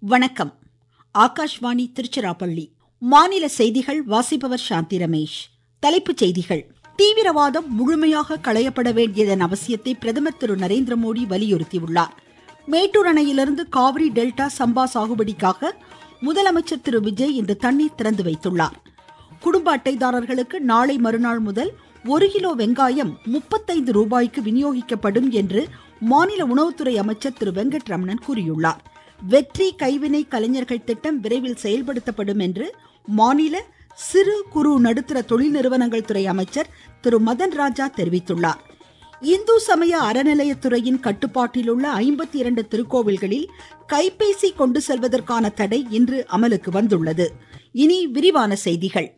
வணக்கம் ஆகாஷ்வாணி திருச்சிராப்பள்ளி மாநில செய்திகள் வாசிப்பவர் சாந்தி ரமேஷ் தலைப்புச் செய்திகள் தீவிரவாதம் முழுமையாக களையப்பட வேண்டியதன் அவசியத்தை பிரதமர் திரு நரேந்திர மோடி வலியுறுத்தியுள்ளார் மேட்டூர் அணையிலிருந்து காவிரி டெல்டா சம்பா சாகுபடிக்காக முதலமைச்சர் திரு விஜய் இன்று தண்ணீர் திறந்து வைத்துள்ளார் குடும்ப அட்டைதாரர்களுக்கு நாளை மறுநாள் முதல் ஒரு கிலோ வெங்காயம் முப்பத்தைந்து ரூபாய்க்கு விநியோகிக்கப்படும் என்று மாநில உணவுத்துறை அமைச்சர் திரு வெங்கட்ரமணன் கூறியுள்ளார் வெற்றி கைவினை கலைஞர்கள் திட்டம் விரைவில் செயல்படுத்தப்படும் என்று மாநில சிறு குறு நடுத்தர தொழில் நிறுவனங்கள் துறை அமைச்சர் திரு மதன் ராஜா தெரிவித்துள்ளார் இந்து சமய அறநிலையத்துறையின் கட்டுப்பாட்டில் உள்ள ஐம்பத்தி இரண்டு திருக்கோவில்களில் கைபேசி கொண்டு செல்வதற்கான தடை இன்று அமலுக்கு வந்துள்ளது இனி விரிவான செய்திகள்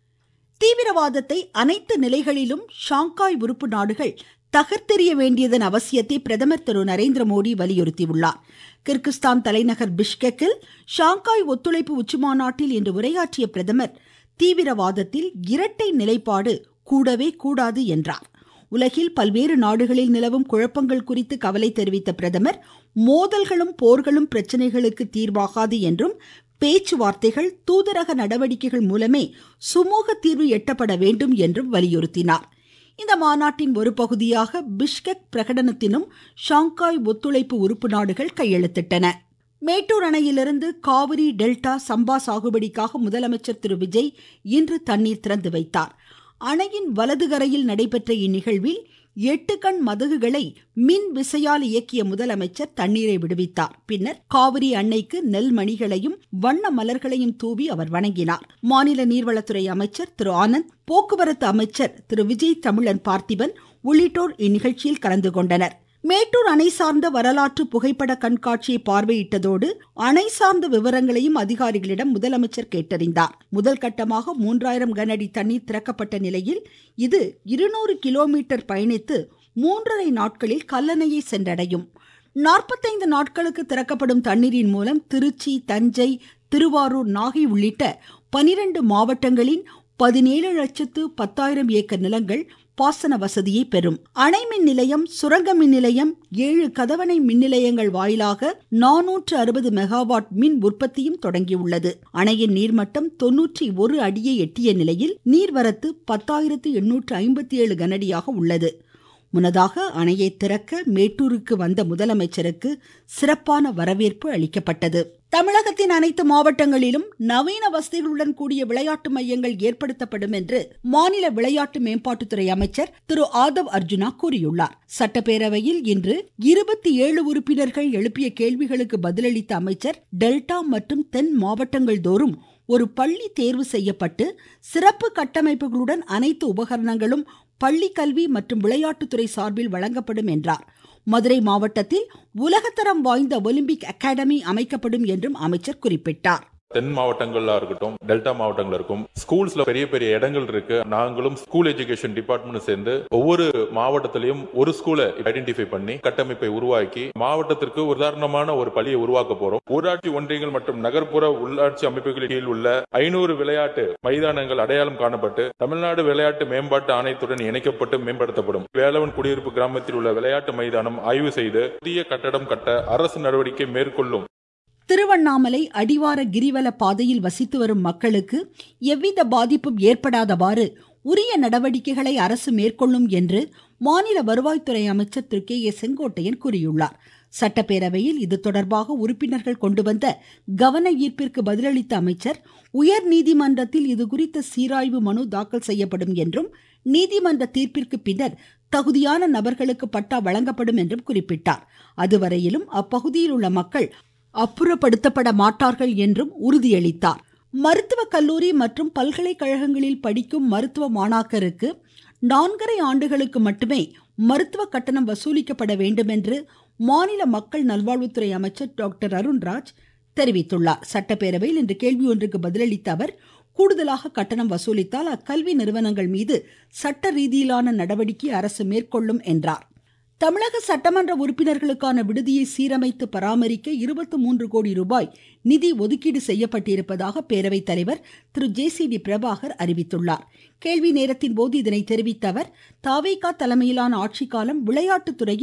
தீவிரவாதத்தை அனைத்து நிலைகளிலும் ஷாங்காய் உறுப்பு நாடுகள் தகர்த்தெறிய வேண்டியதன் அவசியத்தை பிரதமர் திரு நரேந்திர மோடி வலியுறுத்தியுள்ளார் கிர்கிஸ்தான் தலைநகர் பிஷ்கெக்கில் ஷாங்காய் ஒத்துழைப்பு உச்சிமாநாட்டில் இன்று உரையாற்றிய பிரதமர் தீவிரவாதத்தில் இரட்டை நிலைப்பாடு கூடவே கூடாது என்றார் உலகில் பல்வேறு நாடுகளில் நிலவும் குழப்பங்கள் குறித்து கவலை தெரிவித்த பிரதமர் மோதல்களும் போர்களும் பிரச்சனைகளுக்கு தீர்வாகாது என்றும் பேச்சுவார்த்தைகள் தூதரக நடவடிக்கைகள் மூலமே சுமூக தீர்வு எட்டப்பட வேண்டும் என்றும் வலியுறுத்தினார் இந்த மாநாட்டின் ஒரு பகுதியாக பிஷ்கெக் பிரகடனத்தினும் ஷாங்காய் ஒத்துழைப்பு உறுப்பு நாடுகள் கையெழுத்திட்டன மேட்டூர் அணையிலிருந்து காவிரி டெல்டா சம்பா சாகுபடிக்காக முதலமைச்சர் திரு விஜய் இன்று தண்ணீர் திறந்து வைத்தார் அணையின் வலதுகரையில் நடைபெற்ற இந்நிகழ்வில் எட்டு கண் மதகுகளை மின் விசையால் இயக்கிய முதலமைச்சர் தண்ணீரை விடுவித்தார் பின்னர் காவிரி அன்னைக்கு நெல் மணிகளையும் வண்ண மலர்களையும் தூவி அவர் வணங்கினார் மாநில நீர்வளத்துறை அமைச்சர் திரு ஆனந்த் போக்குவரத்து அமைச்சர் திரு விஜய் தமிழன் பார்த்திபன் உள்ளிட்டோர் இந்நிகழ்ச்சியில் கலந்து கொண்டனர் மேட்டூர் அணை சார்ந்த வரலாற்று புகைப்பட கண்காட்சியை பார்வையிட்டதோடு அணை சார்ந்த விவரங்களையும் அதிகாரிகளிடம் முதலமைச்சர் கேட்டறிந்தார் முதல் கட்டமாக மூன்றாயிரம் கனஅடி தண்ணீர் திறக்கப்பட்ட நிலையில் இது இருநூறு கிலோமீட்டர் பயணித்து மூன்றரை நாட்களில் கல்லணையை சென்றடையும் நாற்பத்தைந்து நாட்களுக்கு திறக்கப்படும் தண்ணீரின் மூலம் திருச்சி தஞ்சை திருவாரூர் நாகை உள்ளிட்ட பனிரெண்டு மாவட்டங்களின் பதினேழு லட்சத்து பத்தாயிரம் ஏக்கர் நிலங்கள் பாசன வசதியை பெறும் அணை மின் நிலையம் சுரங்க மின் நிலையம் ஏழு கதவணை மின் நிலையங்கள் வாயிலாக நானூற்று அறுபது மெகாவாட் மின் உற்பத்தியும் தொடங்கியுள்ளது அணையின் நீர்மட்டம் தொன்னூற்றி ஒரு அடியை எட்டிய நிலையில் நீர்வரத்து பத்தாயிரத்து எண்ணூற்று ஐம்பத்தி ஏழு கனடியாக உள்ளது முன்னதாக அணையை திறக்க மேட்டூருக்கு வந்த முதலமைச்சருக்கு சிறப்பான வரவேற்பு அளிக்கப்பட்டது தமிழகத்தின் அனைத்து மாவட்டங்களிலும் நவீன வசதிகளுடன் கூடிய விளையாட்டு மையங்கள் ஏற்படுத்தப்படும் என்று மாநில விளையாட்டு மேம்பாட்டுத்துறை அமைச்சர் திரு ஆதவ் அர்ஜுனா கூறியுள்ளார் சட்டப்பேரவையில் இன்று இருபத்தி ஏழு உறுப்பினர்கள் எழுப்பிய கேள்விகளுக்கு பதிலளித்த அமைச்சர் டெல்டா மற்றும் தென் மாவட்டங்கள் தோறும் ஒரு பள்ளி தேர்வு செய்யப்பட்டு சிறப்பு கட்டமைப்புகளுடன் அனைத்து உபகரணங்களும் பள்ளி கல்வி மற்றும் விளையாட்டுத்துறை சார்பில் வழங்கப்படும் என்றார் மதுரை மாவட்டத்தில் உலகத்தரம் வாய்ந்த ஒலிம்பிக் அகாடமி அமைக்கப்படும் என்றும் அமைச்சர் குறிப்பிட்டார் தென் மாவட்டங்கள்ல இருக்கட்டும் டெல்டா மாவட்டங்கள் இருக்கும் ஸ்கூல்ஸ்ல பெரிய பெரிய இடங்கள் இருக்கு நாங்களும் ஸ்கூல் எஜுகேஷன் டிபார்ட்மெண்ட் சேர்ந்து ஒவ்வொரு மாவட்டத்திலையும் ஒரு ஸ்கூலை ஐடென்டிஃபை பண்ணி கட்டமைப்பை உருவாக்கி மாவட்டத்திற்கு உதாரணமான ஒரு பள்ளியை உருவாக்க போறோம் ஊராட்சி ஒன்றியங்கள் மற்றும் நகர்ப்புற உள்ளாட்சி அமைப்புகளின் கீழ் உள்ள ஐநூறு விளையாட்டு மைதானங்கள் அடையாளம் காணப்பட்டு தமிழ்நாடு விளையாட்டு மேம்பாட்டு ஆணையத்துடன் இணைக்கப்பட்டு மேம்படுத்தப்படும் வேலவன் குடியிருப்பு கிராமத்தில் உள்ள விளையாட்டு மைதானம் ஆய்வு செய்து புதிய கட்டடம் கட்ட அரசு நடவடிக்கை மேற்கொள்ளும் திருவண்ணாமலை அடிவார கிரிவல பாதையில் வசித்து வரும் மக்களுக்கு எவ்வித பாதிப்பும் ஏற்படாதவாறு உரிய நடவடிக்கைகளை அரசு மேற்கொள்ளும் என்று மாநில வருவாய்த்துறை அமைச்சர் திரு கே ஏ செங்கோட்டையன் கூறியுள்ளார் சட்டப்பேரவையில் இது தொடர்பாக உறுப்பினர்கள் கொண்டு வந்த கவன ஈர்ப்பிற்கு பதிலளித்த அமைச்சர் உயர் நீதிமன்றத்தில் இது குறித்த சீராய்வு மனு தாக்கல் செய்யப்படும் என்றும் நீதிமன்ற தீர்ப்பிற்கு பின்னர் தகுதியான நபர்களுக்கு பட்டா வழங்கப்படும் என்றும் குறிப்பிட்டார் அதுவரையிலும் அப்பகுதியில் உள்ள மக்கள் அப்புறப்படுத்தப்பட மாட்டார்கள் என்றும் உறுதியளித்தார் மருத்துவ கல்லூரி மற்றும் பல்கலைக்கழகங்களில் படிக்கும் மருத்துவ மாணாக்கருக்கு நான்கரை ஆண்டுகளுக்கு மட்டுமே மருத்துவ கட்டணம் வசூலிக்கப்பட வேண்டும் என்று மாநில மக்கள் நல்வாழ்வுத்துறை அமைச்சர் டாக்டர் அருண்ராஜ் தெரிவித்துள்ளார் சட்டப்பேரவையில் இன்று கேள்வி ஒன்றுக்கு பதிலளித்த அவர் கூடுதலாக கட்டணம் வசூலித்தால் அக்கல்வி நிறுவனங்கள் மீது சட்ட ரீதியிலான நடவடிக்கை அரசு மேற்கொள்ளும் என்றார் தமிழக சட்டமன்ற உறுப்பினர்களுக்கான விடுதியை சீரமைத்து பராமரிக்க இருபத்தி மூன்று கோடி ரூபாய் நிதி ஒதுக்கீடு செய்யப்பட்டிருப்பதாக பேரவைத் தலைவர் திரு ஜே சி டி பிரபாகர் அறிவித்துள்ளார் கேள்வி நேரத்தின் போது இதனை தெரிவித்த அவர் தாவேகா தலைமையிலான ஆட்சிக்காலம் விளையாட்டுத்துறையின்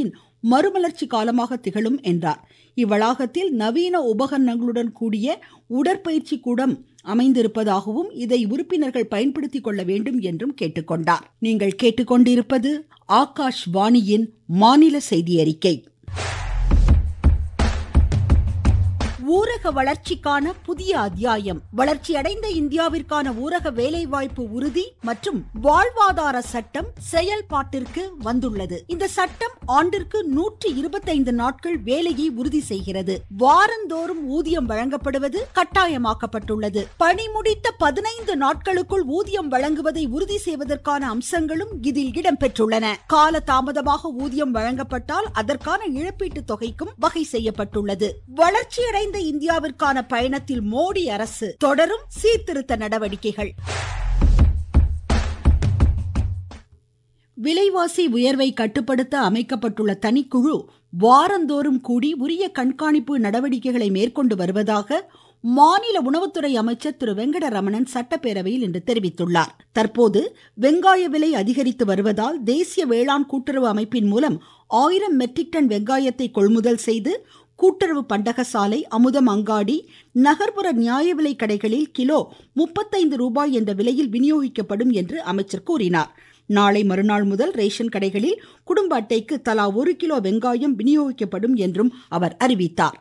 மறுமலர்ச்சி காலமாக திகழும் என்றார் இவ்வளாகத்தில் நவீன உபகரணங்களுடன் கூடிய உடற்பயிற்சி கூடம் அமைந்திருப்பதாகவும் இதை உறுப்பினர்கள் பயன்படுத்திக் கொள்ள வேண்டும் என்றும் கேட்டுக்கொண்டார் நீங்கள் கேட்டுக்கொண்டிருப்பது ஆகாஷ் வாணியின் மாநில செய்தி அறிக்கை ஊரக வளர்ச்சிக்கான புதிய அத்தியாயம் வளர்ச்சியடைந்த இந்தியாவிற்கான ஊரக வேலைவாய்ப்பு உறுதி மற்றும் வாழ்வாதார சட்டம் செயல்பாட்டிற்கு வந்துள்ளது இந்த சட்டம் ஆண்டிற்கு நூற்றி இருபத்தைந்து நாட்கள் வேலையை உறுதி செய்கிறது வாரந்தோறும் ஊதியம் வழங்கப்படுவது கட்டாயமாக்கப்பட்டுள்ளது பணி முடித்த பதினைந்து நாட்களுக்குள் ஊதியம் வழங்குவதை உறுதி செய்வதற்கான அம்சங்களும் இதில் இடம்பெற்றுள்ளன கால தாமதமாக ஊதியம் வழங்கப்பட்டால் அதற்கான இழப்பீட்டு தொகைக்கும் வகை செய்யப்பட்டுள்ளது வளர்ச்சியடைந்த வளர்ந்த இந்தியாவிற்கான பயணத்தில் மோடி அரசு தொடரும் சீர்திருத்த நடவடிக்கைகள் விலைவாசி உயர்வை கட்டுப்படுத்த அமைக்கப்பட்டுள்ள தனிக்குழு வாரந்தோறும் கூடி உரிய கண்காணிப்பு நடவடிக்கைகளை மேற்கொண்டு வருவதாக மாநில உணவுத்துறை அமைச்சர் திரு வெங்கடரமணன் சட்டப்பேரவையில் இன்று தெரிவித்துள்ளார் தற்போது வெங்காய விலை அதிகரித்து வருவதால் தேசிய வேளாண் கூட்டுறவு அமைப்பின் மூலம் ஆயிரம் மெட்ரிக் டன் வெங்காயத்தை கொள்முதல் செய்து கூட்டுறவு பண்டகசாலை அமுதம் அங்காடி நகர்ப்புற நியாய விலை கடைகளில் கிலோ முப்பத்தைந்து ரூபாய் என்ற விலையில் விநியோகிக்கப்படும் என்று அமைச்சர் கூறினார் நாளை மறுநாள் முதல் ரேஷன் கடைகளில் குடும்ப அட்டைக்கு தலா ஒரு கிலோ வெங்காயம் விநியோகிக்கப்படும் என்றும் அவர் அறிவித்தார்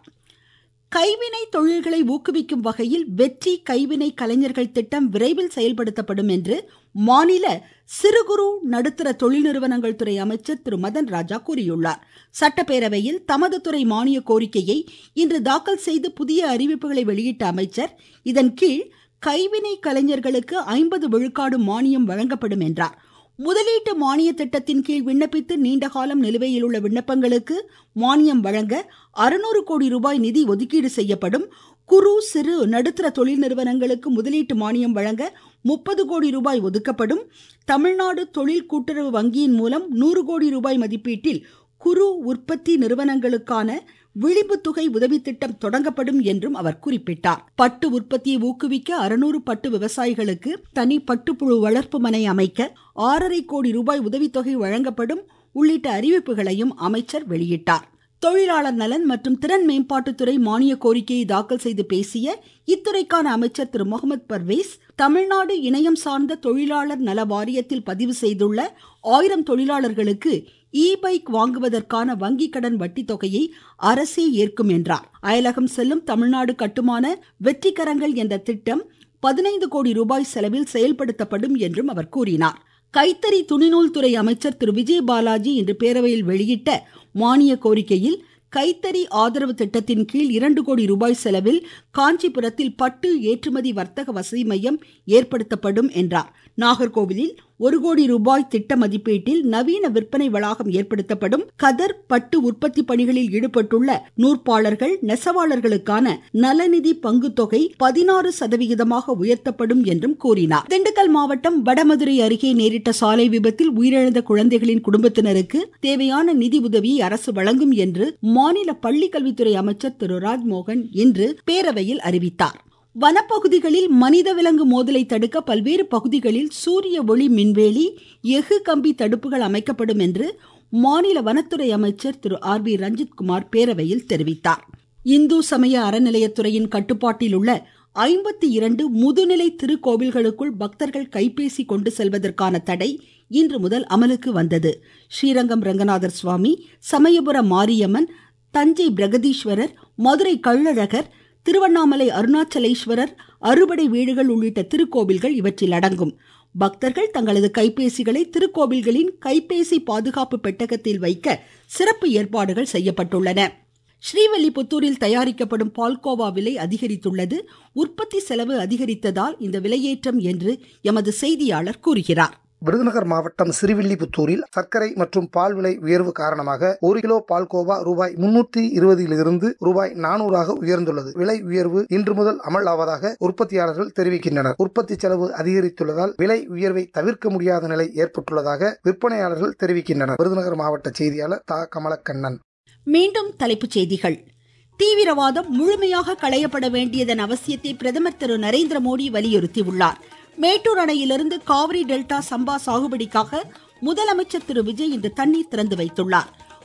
கைவினை தொழில்களை ஊக்குவிக்கும் வகையில் வெற்றி கைவினை கலைஞர்கள் திட்டம் விரைவில் செயல்படுத்தப்படும் என்று மாநில சிறு குறு நடுத்தர தொழில் நிறுவனங்கள் துறை அமைச்சர் திரு மதன் ராஜா கூறியுள்ளார் சட்டப்பேரவையில் தமது துறை மானிய கோரிக்கையை இன்று தாக்கல் செய்து புதிய அறிவிப்புகளை வெளியிட்ட அமைச்சர் இதன் கீழ் கைவினை கலைஞர்களுக்கு ஐம்பது விழுக்காடு மானியம் வழங்கப்படும் என்றார் முதலீட்டு மானிய திட்டத்தின் கீழ் விண்ணப்பித்து நீண்ட காலம் நிலுவையில் உள்ள விண்ணப்பங்களுக்கு மானியம் வழங்க அறுநூறு கோடி ரூபாய் நிதி ஒதுக்கீடு செய்யப்படும் குறு சிறு நடுத்தர தொழில் நிறுவனங்களுக்கு முதலீட்டு மானியம் வழங்க முப்பது கோடி ரூபாய் ஒதுக்கப்படும் தமிழ்நாடு தொழில் கூட்டுறவு வங்கியின் மூலம் நூறு கோடி ரூபாய் மதிப்பீட்டில் குறு உற்பத்தி நிறுவனங்களுக்கான விளிம்பு தொகை உதவி திட்டம் தொடங்கப்படும் என்றும் அவர் குறிப்பிட்டார் பட்டு உற்பத்தியை ஊக்குவிக்க அறுநூறு பட்டு விவசாயிகளுக்கு தனி பட்டுப்புழு வளர்ப்பு மனை அமைக்க ஆறரை கோடி ரூபாய் உதவித்தொகை வழங்கப்படும் உள்ளிட்ட அறிவிப்புகளையும் அமைச்சர் வெளியிட்டார் தொழிலாளர் நலன் மற்றும் திறன் மேம்பாட்டுத்துறை மானிய கோரிக்கையை தாக்கல் செய்து பேசிய இத்துறைக்கான அமைச்சர் திரு முகமது பர்வேஸ் தமிழ்நாடு இணையம் சார்ந்த தொழிலாளர் நல வாரியத்தில் பதிவு செய்துள்ள ஆயிரம் தொழிலாளர்களுக்கு இ பைக் வாங்குவதற்கான வங்கி கடன் வட்டி தொகையை அரசே ஏற்கும் என்றார் அயலகம் செல்லும் தமிழ்நாடு கட்டுமான வெற்றிக்கரங்கள் என்ற திட்டம் பதினைந்து கோடி ரூபாய் செலவில் செயல்படுத்தப்படும் என்றும் அவர் கூறினார் கைத்தறி துணிநூல் துறை அமைச்சர் திரு விஜய் பாலாஜி இன்று பேரவையில் வெளியிட்ட மானிய கோரிக்கையில் கைத்தறி ஆதரவு திட்டத்தின் கீழ் இரண்டு கோடி ரூபாய் செலவில் காஞ்சிபுரத்தில் பட்டு ஏற்றுமதி வர்த்தக வசதி மையம் ஏற்படுத்தப்படும் என்றார் நாகர்கோவிலில் ஒரு கோடி ரூபாய் திட்ட மதிப்பீட்டில் நவீன விற்பனை வளாகம் ஏற்படுத்தப்படும் கதர் பட்டு உற்பத்தி பணிகளில் ஈடுபட்டுள்ள நூற்பாளர்கள் நெசவாளர்களுக்கான நலநிதி பங்கு தொகை பதினாறு சதவிகிதமாக உயர்த்தப்படும் என்றும் கூறினார் திண்டுக்கல் மாவட்டம் வடமதுரை அருகே நேரிட்ட சாலை விபத்தில் உயிரிழந்த குழந்தைகளின் குடும்பத்தினருக்கு தேவையான நிதி உதவியை அரசு வழங்கும் என்று மாநில பள்ளிக்கல்வித்துறை அமைச்சர் திரு ராஜ்மோகன் இன்று பேரவையில் அறிவித்தார் வனப்பகுதிகளில் மனித விலங்கு மோதலை தடுக்க பல்வேறு பகுதிகளில் சூரிய ஒளி மின்வேலி எஃகு கம்பி தடுப்புகள் அமைக்கப்படும் என்று மாநில வனத்துறை அமைச்சர் திரு ஆர் பி ரஞ்சித்குமார் பேரவையில் தெரிவித்தார் இந்து சமய அறநிலையத்துறையின் கட்டுப்பாட்டில் உள்ள ஐம்பத்தி இரண்டு முதுநிலை திருக்கோவில்களுக்குள் பக்தர்கள் கைபேசி கொண்டு செல்வதற்கான தடை இன்று முதல் அமலுக்கு வந்தது ஸ்ரீரங்கம் ரங்கநாதர் சுவாமி சமயபுரம் மாரியம்மன் தஞ்சை பிரகதீஸ்வரர் மதுரை கள்ளழகர் திருவண்ணாமலை அருணாச்சலேஸ்வரர் அறுபடை வீடுகள் உள்ளிட்ட திருக்கோவில்கள் இவற்றில் அடங்கும் பக்தர்கள் தங்களது கைபேசிகளை திருக்கோவில்களின் கைபேசி பாதுகாப்பு பெட்டகத்தில் வைக்க சிறப்பு ஏற்பாடுகள் செய்யப்பட்டுள்ளன ஸ்ரீவல்லிபுத்தூரில் தயாரிக்கப்படும் பால்கோவா விலை அதிகரித்துள்ளது உற்பத்தி செலவு அதிகரித்ததால் இந்த விலையேற்றம் என்று எமது செய்தியாளர் கூறுகிறார் விருதுநகர் மாவட்டம் சிறுவில்லிபுத்தூரில் சர்க்கரை மற்றும் பால் விலை உயர்வு காரணமாக ஒரு கிலோ பால்கோவா ரூபாய் முன்னூத்தி இருபதிலிருந்து ரூபாய் நானூறாக உயர்ந்துள்ளது விலை உயர்வு இன்று முதல் அமல் ஆவதாக உற்பத்தியாளர்கள் தெரிவிக்கின்றனர் உற்பத்தி செலவு அதிகரித்துள்ளதால் விலை உயர்வை தவிர்க்க முடியாத நிலை ஏற்பட்டுள்ளதாக விற்பனையாளர்கள் தெரிவிக்கின்றனர் விருதுநகர் மாவட்ட செய்தியாளர் தா கமலக்கண்ணன் மீண்டும் தலைப்புச் செய்திகள் தீவிரவாதம் முழுமையாக களையப்பட வேண்டியதன் அவசியத்தை பிரதமர் திரு நரேந்திர மோடி வலியுறுத்தியுள்ளார் மேட்டூர் அணையிலிருந்து காவிரி டெல்டா சம்பா சாகுபடிக்காக முதலமைச்சர் திரு விஜய் இன்று தண்ணீர் திறந்து வைத்துள்ளார்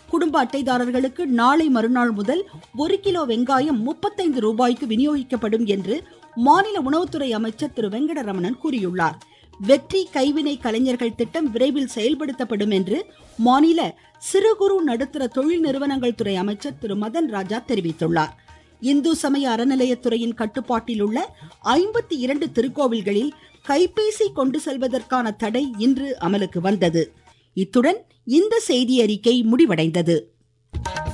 குடும்ப அட்டைதாரர்களுக்கு நாளை மறுநாள் முதல் ஒரு கிலோ வெங்காயம் முப்பத்தைந்து ரூபாய்க்கு விநியோகிக்கப்படும் என்று மாநில உணவுத்துறை அமைச்சர் திரு வெங்கடரமணன் கூறியுள்ளார் வெற்றி கைவினை கலைஞர்கள் திட்டம் விரைவில் செயல்படுத்தப்படும் என்று மாநில சிறு குறு நடுத்தர தொழில் நிறுவனங்கள் துறை அமைச்சர் திரு மதன் ராஜா தெரிவித்துள்ளார் இந்து சமய அறநிலையத்துறையின் கட்டுப்பாட்டில் உள்ள ஐம்பத்தி இரண்டு திருக்கோவில்களில் கைபேசி கொண்டு செல்வதற்கான தடை இன்று அமலுக்கு வந்தது இத்துடன் இந்த செய்தி அறிக்கை முடிவடைந்தது